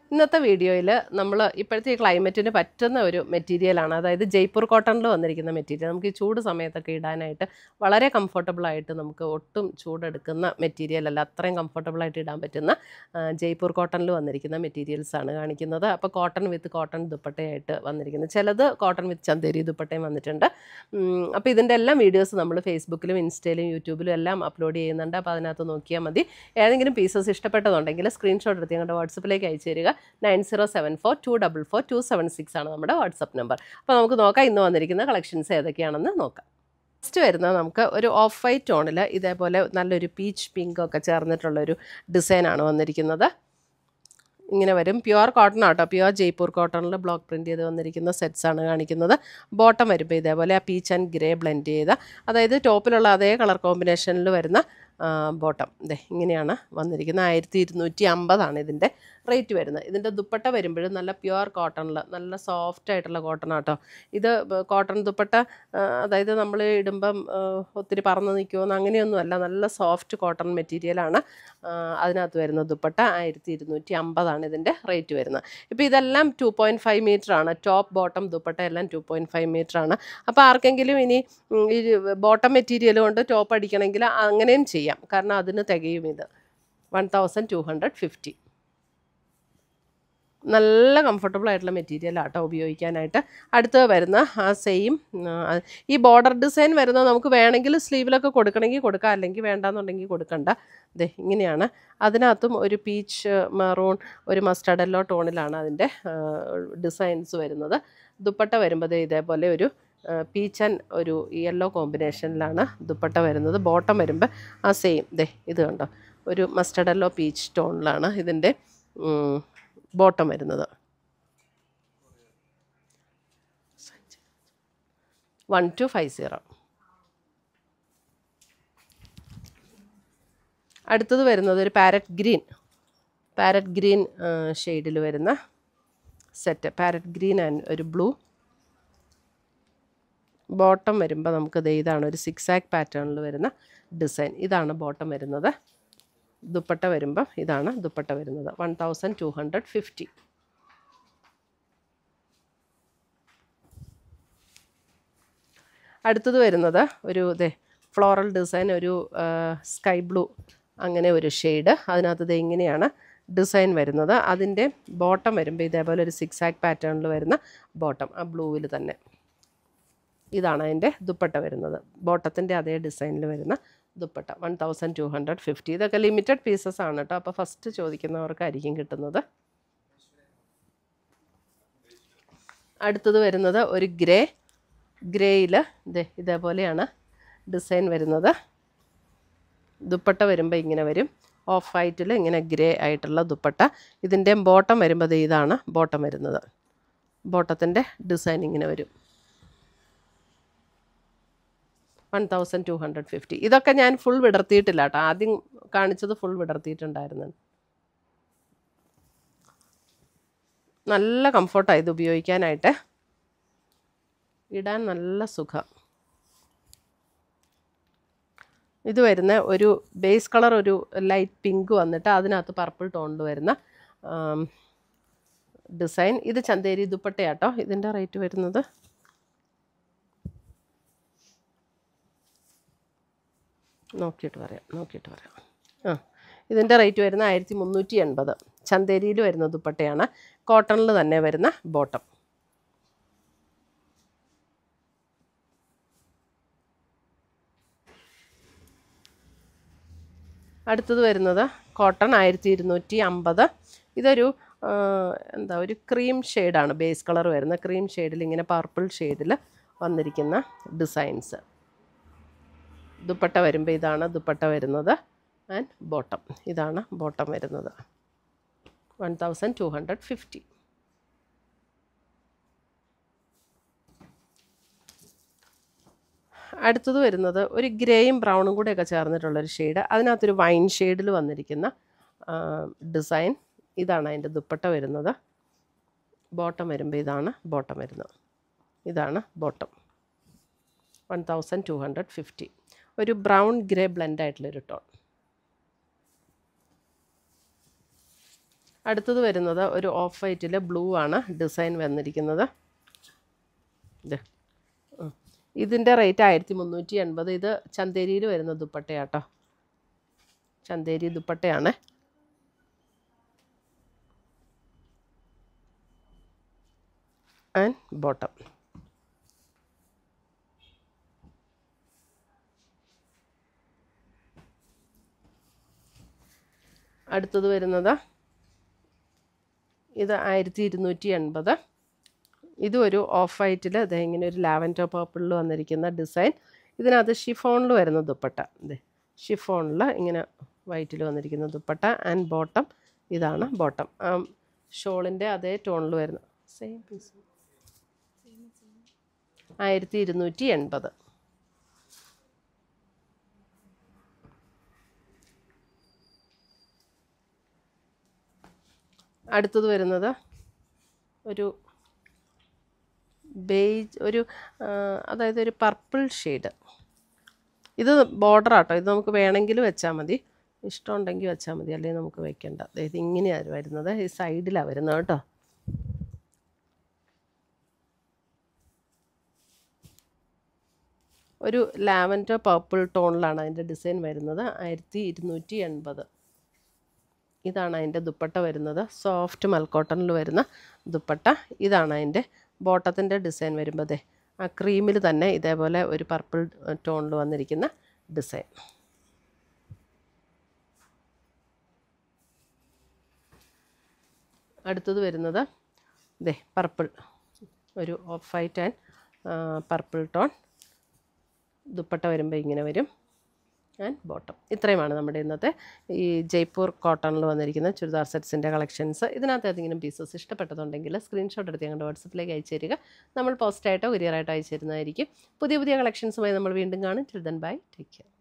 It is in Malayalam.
ഇന്നത്തെ വീഡിയോയിൽ നമ്മൾ ഇപ്പോഴത്തെ ഈ ക്ലൈമറ്റിന് പറ്റുന്ന ഒരു മെറ്റീരിയലാണ് അതായത് ജയ്പൂർ കോട്ടണിൽ വന്നിരിക്കുന്ന മെറ്റീരിയൽ നമുക്ക് ഈ ചൂട് സമയത്തൊക്കെ ഇടാനായിട്ട് വളരെ comfortable ആയിട്ട് നമുക്ക് ഒട്ടും ചൂടെടുക്കുന്ന മെറ്റീരിയൽ അല്ല അത്രയും comfortable ആയിട്ട് ഇടാൻ പറ്റുന്ന ആ, ജയ്പൂർ കോട്ടണിൽ വന്നിരിക്കുന്ന മെറ്റീരിയൽസ് ആണ് കാണിക്കുന്നത് അപ്പോൾ കോട്ടൺ വിത്ത് കോട്ടൺ ദുപ്പട്ടയായിട്ട് വന്നിരിക്കുന്നത് ചിലത് കോട്ടൺ വിത്ത് ചന്തേരി ദുപ്പട്ടയും വന്നിട്ടുണ്ട് അപ്പോൾ ഇതിൻ്റെ എല്ലാം വീഡിയോസ് നമ്മൾ ഫേസ്ബുക്കിലും ഇൻസ്റ്റയിലും യൂട്യൂബിലും എല്ലാം അപ്ലോഡ് ചെയ്യുന്നുണ്ട് അപ്പോൾ അതിനകത്ത് നോക്കിയാൽ മതി ഏതെങ്കിലും പീസസ് ഇഷ്ടപ്പെട്ടതുണ്ടെങ്കിൽ സ്ക്രീൻഷോട്ട് എടുത്ത് ഞങ്ങളുടെ വാട്സപ്പിലേക്ക് അയച്ചു തരിക nine zero seven four two double four two seven six ആണ് നമ്മുടെ വാട്സപ്പ് നമ്പർ അപ്പോൾ നമുക്ക് നോക്കാം ഇന്ന് വന്നിരിക്കുന്ന കളക്ഷൻസ് ഏതൊക്കെയാണെന്ന് നോക്കാം ഫസ്റ്റ് വരുന്നത് നമുക്ക് ഒരു ഓഫ് വൈറ്റ് ടോണിൽ ഇതേപോലെ നല്ലൊരു പീച്ച് പിങ്ക് ഒക്കെ ചേർന്നിട്ടുള്ളൊരു ഡിസൈനാണ് വന്നിരിക്കുന്നത് ഇങ്ങനെ വരും പ്യുവർ കോട്ടൺ ആട്ടോ പ്യുവർ ജയ്പൂർ കോട്ടണിൽ ബ്ലോക്ക് പ്രിൻറ്റ് ചെയ്ത് വന്നിരിക്കുന്ന സെറ്റ്സ് ആണ് കാണിക്കുന്നത് ബോട്ടം വരുമ്പോൾ ഇതേപോലെ ആ പീച്ച് ആൻഡ് ഗ്രേ ബ്ലെൻഡ് ചെയ്ത അതായത് ടോപ്പിലുള്ള അതേ കളർ കോമ്പിനേഷനിൽ വരുന്ന ബോട്ടം ഇതേ ഇങ്ങനെയാണ് വന്നിരിക്കുന്നത് ആയിരത്തി ഇരുന്നൂറ്റി അമ്പതാണ് ഇതിൻ്റെ റേറ്റ് വരുന്നത് ഇതിൻ്റെ ദുപ്പട്ട വരുമ്പോഴും നല്ല പ്യുവർ കോട്ടണിൽ നല്ല സോഫ്റ്റ് ആയിട്ടുള്ള കോട്ടൺ ആട്ടോ ഇത് കോട്ടൺ ദുപ്പട്ട ആ, അതായത് നമ്മൾ ഇടുമ്പം ആ, ഒത്തിരി പറന്ന് നിൽക്കുമെന്ന് അങ്ങനെയൊന്നുമല്ല നല്ല സോഫ്റ്റ് കോട്ടൺ മെറ്റീരിയലാണ് ആ, അതിനകത്ത് വരുന്ന ദുപ്പട്ട ആയിരത്തി ഇരുന്നൂറ്റി അമ്പതാണ് ഇതിൻ്റെ റേറ്റ് വരുന്നത് ഇപ്പോൾ ഇതെല്ലാം ടു പോയിൻറ്റ് ഫൈവ് മീറ്റർ ആണ് ടോപ്പ് ബോട്ടം ദുപ്പട്ട എല്ലാം ടു പോയിൻറ്റ് ഫൈവ് മീറ്റർ ആണ് അപ്പോൾ ആർക്കെങ്കിലും ഇനി ഉം, ഈ ബോട്ടം മെറ്റീരിയൽ കൊണ്ട് ടോപ്പ് അടിക്കണമെങ്കിൽ അങ്ങനെയും ചെയ്യാം കാരണം അതിന് തികയും ഇത് one thousand two hundred fifty നല്ല കംഫർട്ടബിൾ ആയിട്ടുള്ള മെറ്റീരിയൽ ആട്ടോ ഉപയോഗിക്കാനായിട്ട് അടുത്ത് വരുന്ന ആ സെയിം ഈ ബോർഡർ ഡിസൈൻ വരുന്ന നമുക്ക് വേണമെങ്കിൽ സ്ലീവിലൊക്കെ കൊടുക്കണമെങ്കിൽ കൊടുക്കാം അല്ലെങ്കിൽ വേണ്ടാന്നുണ്ടെങ്കിൽ കൊടുക്കണ്ട ദേ ഇങ്ങനെയാണ് അതിനകത്തും ഒരു പീച്ച് മെറൂൺ ഒരു മസ്റ്റർഡ് യെല്ലോ ടോണിലാണ് അതിൻ്റെ ഡിസൈൻസ് വരുന്നത് ദുപ്പട്ട വരുമ്പോൾ ദേ ഇതേപോലെ ഒരു പീച്ച് ആൻഡ് ഒരു യെല്ലോ കോമ്പിനേഷനിലാണ് ദുപ്പട്ട വരുന്നത് ബോട്ടം വരുമ്പോൾ ആ സെയിം ദേ ഇത് കണ്ടോ ഒരു മസ്റ്റർഡ് യെല്ലോ പീച്ച് ടോണിലാണ് ഇതിൻ്റെ ബോട്ടം വരുന്നത് വൺ ടു ഫൈവ് സീറോ അടുത്തത് വരുന്നത് ഒരു പാരറ്റ് ഗ്രീൻ പാരറ്റ് ഗ്രീൻ ഷെയ്ഡിൽ വരുന്ന സെറ്റ് പാരറ്റ് ഗ്രീൻ ആൻഡ് ഒരു ബ്ലൂ ബോട്ടം വരുമ്പോൾ നമുക്ക് ദേ ഇതാണ് ഒരു സിക്സ് ആക്ക് പാറ്റേണിൽ വരുന്ന ഡിസൈൻ ഇതാണ് ബോട്ടം വരുന്നത് ദുപ്പട്ട വരുമ്പോൾ ഇതാണ് ദുപ്പട്ട വരുന്നത് one thousand two hundred fifty അടുത്തത് വരുന്നത് ഒരു ഇതേ ഫ്ലോറൽ ഡിസൈൻ ഒരു സ്കൈ ബ്ലൂ അങ്ങനെ ഒരു ഷെയ്ഡ് അതിനകത്ത് ഇത് ഇങ്ങനെയാണ് ഡിസൈൻ വരുന്നത് അതിൻ്റെ ബോട്ടം വരുമ്പോൾ ഇതേപോലെ ഒരു സിക്സ് ആക്ക് പാറ്റേണിൽ വരുന്ന ബോട്ടം ആ ബ്ലൂവിൽ തന്നെ ഇതാണ് അതിൻ്റെ ദുപ്പട്ട വരുന്നത് ബോട്ടത്തിൻ്റെ അതേ ഡിസൈനിൽ വരുന്ന dupatta one thousand two hundred fifty ഇതൊക്കെ ലിമിറ്റഡ് പീസസ് ആണ് കേട്ടോ അപ്പോൾ ഫസ്റ്റ് ചോദിക്കുന്നവർക്കായിരിക്കും കിട്ടുന്നത് അടുത്തത് വരുന്നത് ഒരു ഗ്രേ ഗ്രേയിൽ ഇതേ ഇതേപോലെയാണ് ഡിസൈൻ വരുന്നത് ദുപ്പട്ട വരുമ്പോൾ ഇങ്ങനെ വരും ഓഫ് വൈറ്റിൽ ഇങ്ങനെ ഗ്രേ ആയിട്ടുള്ള ദുപ്പട്ട ഇതിൻ്റെ ബോട്ടം വരുമ്പോൾ ദേ ഇതാണ് ബോട്ടം വരുന്നത് ബോട്ടത്തിൻ്റെ ഡിസൈൻ ഇങ്ങനെ വരും one thousand two hundred fifty ഇതൊക്കെ ഞാൻ ഫുൾ വിടർത്തിയിട്ടില്ല കേട്ടോ ആദ്യം കാണിച്ചത് ഫുൾ വിടർത്തിയിട്ടുണ്ടായിരുന്നു നല്ല കംഫർട്ടാണ് ഇത് ഉപയോഗിക്കാനായിട്ട് ഇടാൻ നല്ല സുഖം ഇത് വരുന്ന ഒരു ബേസ് കളർ ഒരു ലൈറ്റ് പിങ്ക് വന്നിട്ട് അതിനകത്ത് പർപ്പിൾ ടോണിൽ വരുന്ന ഡിസൈൻ ഇത് ചന്തേരി ദുപ്പട്ടയാട്ടോ ഇതിൻ്റെ റേറ്റ് വരുന്നത് നോക്കിയിട്ട് പറയാം നോക്കിയിട്ട് പറയാം ആ ഇതിൻ്റെ റേറ്റ് വരുന്ന ആയിരത്തി മുന്നൂറ്റി എൺപത് ചന്തേരിയിൽ വരുന്ന ദുപ്പട്ടയാണ് കോട്ടണിൽ തന്നെ വരുന്ന ബോട്ടം അടുത്തത് വരുന്നത് കോട്ടൺ ആയിരത്തി ഇരുന്നൂറ്റി അമ്പത് ഇതൊരു ആ, എന്താ ഒരു ക്രീം ഷെയ്ഡാണ് ബേസ് കളർ വരുന്ന ക്രീം ഷെയ്ഡിൽ ഇങ്ങനെ പർപ്പിൾ ഷെയ്ഡിൽ വന്നിരിക്കുന്ന ഡിസൈൻസ് ദുപ്പട്ട വരുമ്പോൾ ഇതാണ് ദുപ്പട്ട വരുന്നത് ആൻഡ് ബോട്ടം ഇതാണ് ബോട്ടം വരുന്നത് one thousand two hundred fifty അടുത്തത് വരുന്നത് ഒരു ഗ്രേയും ബ്രൗണും കൂടെയൊക്കെ ചേർന്നിട്ടുള്ളൊരു ഷെയ്ഡ് അതിനകത്തൊരു വൈൻ ഷെയ്ഡിൽ വന്നിരിക്കുന്ന ഡിസൈൻ ഇതാണ് അതിൻ്റെ ദുപ്പട്ട വരുന്നത് ബോട്ടം വരുമ്പോൾ ഇതാണ് ബോട്ടം വരുന്നത് ഇതാണ് bottom one thousand two hundred fifty ഒരു ബ്രൗൺ ഗ്രേ ബ്ലെൻഡ് ആയിട്ടുള്ളൊരു ടോൺ അടുത്തത് വരുന്നത് ഒരു ഓഫ് വൈറ്റിൽ ബ്ലൂ ആണ് ഡിസൈൻ വന്നിരിക്കുന്നത് ഇത് ഉം. ഇതിൻ്റെ റേറ്റ് ആയിരത്തി മുന്നൂറ്റി എൺപത് ഇത് ചന്തേരിയിൽ വരുന്ന ദുപ്പട്ടയാട്ടോ ചന്തേരി ദുപ്പട്ടയാണ് ആൻഡ് ബോട്ടം അടുത്തത് വരുന്നത് ഇത് ആയിരത്തി ഇരുന്നൂറ്റി എൺപത് ഇതും ഒരു ഓഫ് വൈറ്റിൽ ഇത് ഇങ്ങനെ ഒരു ലാവൻഡർ പേർപ്പിളിൽ വന്നിരിക്കുന്ന ഡിസൈൻ ഇതിനകത്ത് ഷിഫോണിൽ വരുന്ന ദുപ്പട്ട ഇതേ ഷിഫോണിൽ ഇങ്ങനെ വൈറ്റിൽ വന്നിരിക്കുന്ന ദുപ്പട്ട ആൻഡ് ബോട്ടം ഇതാണ് ബോട്ടം ഷോളിൻ്റെ അതേ ടോണിൽ വരുന്ന സെയിം പീസ് ആയിരത്തി ഇരുന്നൂറ്റി എൺപത് അടുത്തത് വരുന്നത് ഒരു ബേജ് ഒരു ആ, അതായത് ഒരു പർപ്പിൾ ഷെയ്ഡ് ഇത് ബോർഡർ ആട്ടോ ഇത് നമുക്ക് വേണമെങ്കിൽ വെച്ചാൽ മതി ഇഷ്ടമുണ്ടെങ്കിൽ വെച്ചാൽ മതി അല്ലെങ്കിൽ നമുക്ക് വെക്കണ്ട ദേ ഇത് ഇങ്ങനെയാണ് വരുന്നത് ഈ സൈഡിലാണ് വരുന്നത് കേട്ടോ ഒരു ലാവൻഡർ പർപ്പിൾ ടോണിലാണ് അതിൻ്റെ ഡിസൈൻ വരുന്നത് ആയിരത്തി ഇരുന്നൂറ്റി എൺപത് ഇതാണ് അതിൻ്റെ ദുപ്പട്ട വരുന്നത് സോഫ്റ്റ് മൽക്കോട്ടണിൽ വരുന്ന ദുപ്പട്ട ഇതാണ് അതിൻ്റെ ബോട്ടത്തിൻ്റെ ഡിസൈൻ വരുമ്പോൾ ദേ ആ ക്രീമിൽ തന്നെ ഇതേപോലെ ഒരു പർപ്പിൾ ടോണിൽ വന്നിരിക്കുന്ന ഡിസൈൻ അടുത്തത് വരുന്നത് ദേ പർപ്പിൾ ഒരു off white and purple tone dupatta വരുമ്പോൾ ഇങ്ങനെ വരും ആൻഡ് ബോട്ടം ഇത്രയുമാണ് നമ്മുടെ ഇന്നത്തെ ഈ ജയ്പൂർ കോട്ടണിൽ വന്നിരിക്കുന്ന ചുരിദാർ സെറ്റ്സിൻ്റെ കളക്ഷൻസ് ഇതിനകത്ത് ഏതെങ്കിലും പീസസ് ഇഷ്ടപ്പെട്ടതുണ്ടെങ്കിൽ സ്ക്രീൻഷോട്ട് എടുത്ത് ഞങ്ങളുടെ വാട്സപ്പിലേക്ക് അയച്ചു തരിക നമ്മൾ പോസ്റ്റായിട്ടോ കൊറിയറായിട്ടോ അയച്ചു തരുന്നതായിരിക്കും പുതിയ പുതിയ കളക്ഷൻസുമായി നമ്മൾ വീണ്ടും കാണും ചിൽഡ്രൻ ബൈ ടേക്ക് കെയർ